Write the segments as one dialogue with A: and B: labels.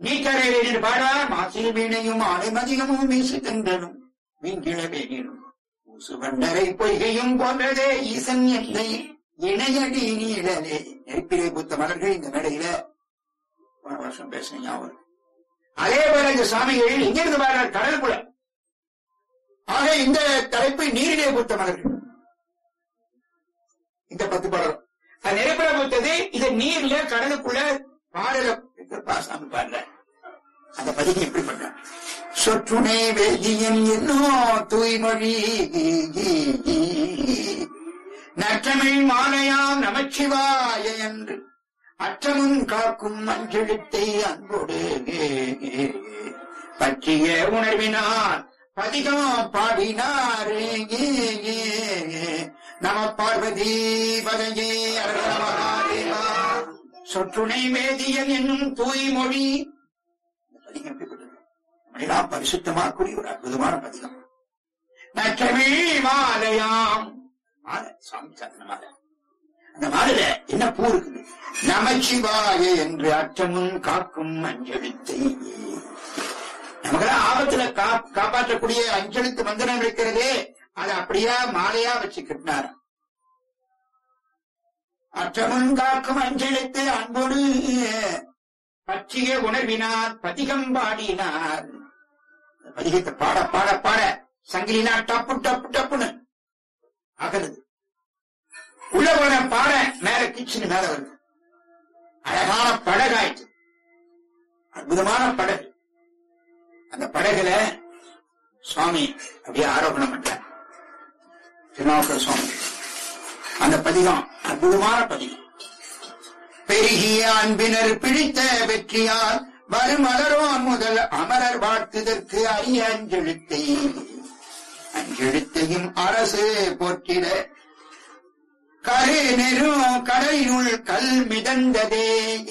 A: நீக்கரையில் பாடார் மாசில் வீணையும் ஆடைமதியமும் வீசு தென்றலும் வீங்கிழ வேணிலும் ஊசு வண்டரை பொய்கையும் போன்றதே ஈசன் எல்லை இணையடி நீழலே நெருப்பிலே புத்த மலர்கள் இந்த மேடையில போன வருஷம் பேசின ஞாபகம் இருக்கு. அதே போல இந்த சாமிகள் இங்கிருந்து பாடுறார் கடலுக்குள்ள ஆக இந்த தலைப்பு நீரிலே பூத்த மலர்கள் இந்த பத்து பாடலும் அது நெருப்பில பூத்தது இது நீர்ல கடலுக்குள்ள பாடல சாமி பாடல அந்த பதிவு எப்படி பண்ண சொற்றுணை வேதியன் என்னோ தூய்மொழி நற்றமிழ் மாலையாம் நமச்சிவாய என்று அற்றமும் காக்கும் மஞ்செழுத்தை அன்போடு பற்றிய உணர்வினார் பதிகம் பாடினார் நம பார்வதி பதையே அரசமகாதேவா சொற்றுணை வேதியன் என்னும் தூய்மொழி இந்த பதிகம் எப்படிப்பட்டது நம்மளெல்லாம் பரிசுத்தமாக்கூடிய ஒரு அற்புதமான பதிகம் நற்றமிழ் மாலையாம் மாலை சுவாமி சந்தன மாலை அந்த மாலையில என்ன பூ இருக்குது நமச்சிவாய என்று அற்றமும் காக்கும் அஞ்செழுத்தை நமக்கெல்லாம் ஆபத்துல கா- காப்பாற்றக்கூடிய அஞ்செழுத்து மந்திரம் இருக்கிறதே அதை அப்படியே மாலையா வச்சு கட்டினார் அற்றமும் காக்கும் அஞ்செழுத்து அன்போடு பற்றிய உணர்வினார் பதிகம் பாடினார் அந்த பதிகத்தை பாட பாட பாட சங்கிலினா டப்பு டப்பு டப்புன்னு அகலுது உள்ள போன பாட மேல கிச்சனு மேல வருது அழகான படகாயிற்று அற்புதமான படகு அந்த படகுல சுவாமி அப்படியே ஆரோபணம் பண்றார் திருநாவுக்கர் சுவாமி அந்த பதிகம் அற்புதமான பதிகம் பெருகிய அன்பினர் பிடித்த வெற்றியால் வருமலரோன் முதல் அமரர் வாழ்த்துதற்கு அரிய அஞ்செழுத்தை அஞ்செழுத்தையும் அரசு போற்றிட கரு நெரும் கடலினுள் கல் மிதந்ததே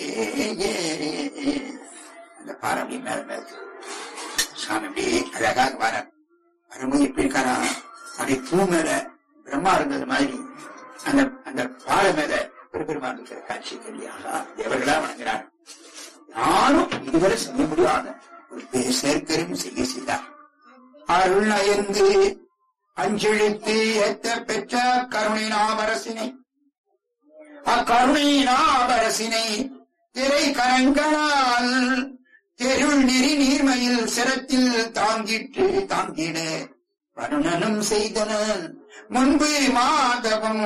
A: அந்த பாறை மேல மேல சாமி அப்படியே அழகாக வர வரும்போது எப்படி இருக்காரா அப்படி பூ மேல பிரம்மா இருந்தது மாதிரி அந்த அந்த பாறை மேல பெருபெருமான் இருக்கிற காட்சி தெரியாதா தேவர்களா வணங்குறார் யாரும் இதுவரை செய்ய முடியாத ஒரு பெரிய சேர்க்கரும் செய்ய செய்தார் அருள் நயந்து அஞ்செழுத்து ஏத்த பெற்ற கருணை நாமரசினை அக்கருணை நாமரசினை திரை கரங்களால் தெருள் நெறி நீர்மையில் சிரத்தில் தாங்கிட்டு தாங்கிட வருணனும் செய்தனர் முன்பு மாதவம்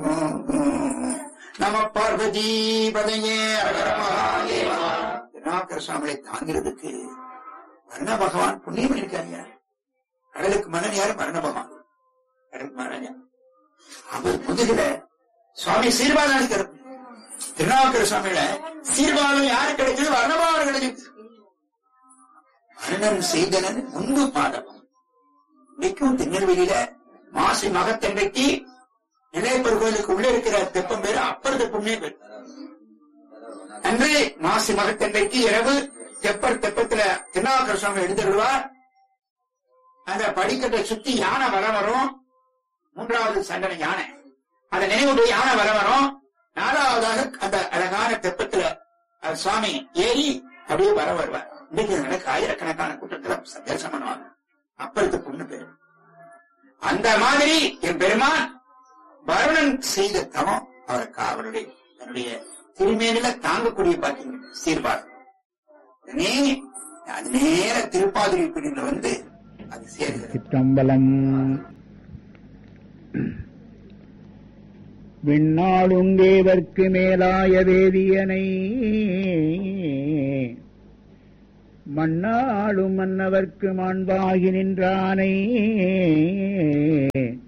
A: நம பார்வதி பதையே திருநாக்கர சுவாமிகளை தாங்கிறதுக்கு வர்ண பகவான் புண்ணியம் இருக்காங்க கடலுக்கு மன்னன் யாரு வர்ண பகவான் கடலுக்கு மன்னன் யார்? அவர் முதுகுல சுவாமி சீர்வாதம் அளிக்கிறார் திருநாவுக்கர சுவாமியில சீர்வாதம் யாரு கிடைச்சது வர்ணபாவன் கிடைச்சது மரணம் செய்தனன் முன்பு பாதகம் இன்னைக்கும் திருநெல்வேலியில மாசி மகத்தன்றைக்கு நிலையப்பர் கோயிலுக்கு உள்ள இருக்கிற தெப்பம் பேரு அப்பர் தெப்பம்னே பேர் அன்றே மாசி மகத்தன்றைக்கு இரவு தெப்பர் தெப்பத்துல திருநாவுக்கர சுவாமி எழுதிடுவார் அந்த படிக்கட்டை சுத்தி யானை வர வரும் மூன்றாவது சண்டனை யானை அதை நினைவுடைய யானை வர வரும் நாலாவதாக அந்த அழகான தெப்பத்துல அவர் சுவாமி ஏறி அப்படியே வர வருவார் இன்னைக்கு நடக்க ஆயிரக்கணக்கான கூட்டத்துல தரிசனம் பண்ணுவாங்க அப்பருக்கு பொண்ணு பேரு அந்த மாதிரி என் பெருமான் வருணன் செய்த தவம் அவருக்கு அவருடைய தன்னுடைய திருமேனில தாங்கக்கூடிய பாத்தீங்க சீர்பாடு உடனே அது நேர திருப்பாதிரி பிரிவுல வந்து அது சேர்கிறது
B: சிற்றம்பலம் விண்ணாளும் தேவர்க்கு மேலாய வேதியனை மண்ணாளும் மன்னவர்க்கு மாண்பாகி நின்றானை